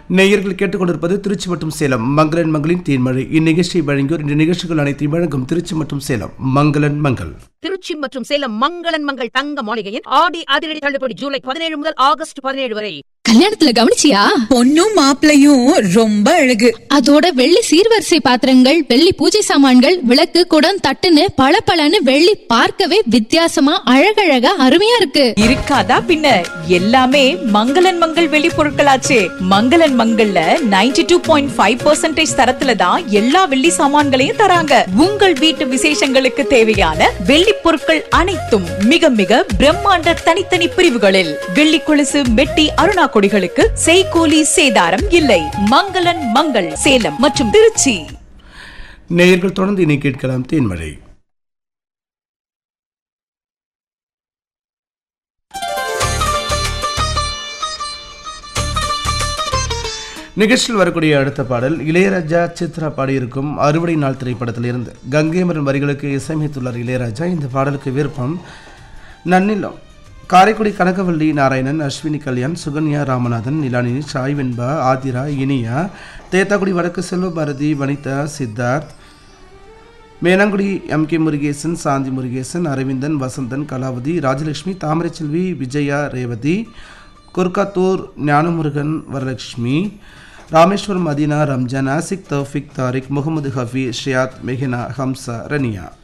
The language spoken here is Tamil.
நேயர்கள் கேட்டுக்கொண்டிருப்பது திருச்சி மற்றும் சேலம் மங்களன் மங்களின் தேன்மழை இந்நிகழ்ச்சியை வழங்கியோர் இந்த நிகழ்ச்சிகள் அனைத்தையும் வழங்கும் திருச்சி மற்றும் சேலம் மங்களன் மங்கள் திருச்சி மற்றும் சேலம் மங்களன் மங்கள் தங்க மாளிகையின் ஆடி அதிரடி தள்ளுபடி ஜூலை பதினேழு முதல் ஆகஸ்ட் பதினேழு வரை கல்யாணத்துல கவனிச்சியா பொண்ணும் மாப்பிளையும் ரொம்ப அழகு அதோட வெள்ளி சீர்வரிசை பாத்திரங்கள் வெள்ளி பூஜை சாமான்கள் விளக்கு குடம் தட்டுன்னு பளபளன்னு வெள்ளி பார்க்கவே வித்தியாசமா அழகழகா அருமையா இருக்கு இருக்காதா பின்ன எல்லாமே மங்களன் மங்கள் வெளி பொருட்களாச்சே மங்களன் மங்கள்ல 92.5% டூ பாயிண்ட் ஃபைவ் தரத்துல தான் எல்லா வெள்ளி சாமான்களையும் தராங்க உங்கள் வீட்டு விசேஷங்களுக்கு தேவையான வெள்ளி பொருட்கள் அனைத்தும் மிக மிக பிரம்மாண்ட தனித்தனி பிரிவுகளில் வெள்ளி கொலுசு மெட்டி அருணா கொடிகளுக்கு செய்கூலி சேதாரம் இல்லை மங்களன் மங்கள் சேலம் மற்றும் திருச்சி நேயர்கள் தொடர்ந்து இனி கேட்கலாம் தேன்மழை நிகழ்ச்சியில் வரக்கூடிய அடுத்த பாடல் இளையராஜா சித்ரா பாடியிருக்கும் அறுவடை நாள் திரைப்படத்திலிருந்து கங்கை மரன் வரிகளுக்கு இசையமைத்துள்ளார் இளையராஜா இந்த பாடலுக்கு விருப்பம் நன்னிலம் காரைக்குடி கனகவள்ளி நாராயணன் அஸ்வினி கல்யாண் சுகன்யா ராமநாதன் நிலானினி சாய் வெண்பா ஆதிரா இனியா தேத்தாக்குடி வடக்கு செல்வபாரதி வனிதா சித்தார்த் மேலங்குடி எம் கே முருகேசன் சாந்தி முருகேசன் அரவிந்தன் வசந்தன் கலாவதி ராஜலட்சுமி தாமரைச்செல்வி விஜயா ரேவதி குர்காத்தூர் ஞானமுருகன் வரலட்சுமி ராமேஸ்வரம் மதீனா ரம்ஜான் ஆசிக் தௌஃபிக் தாரிக் முகமது ஹஃபி ஷியாத் மெஹினா ஹம்சா ரனியா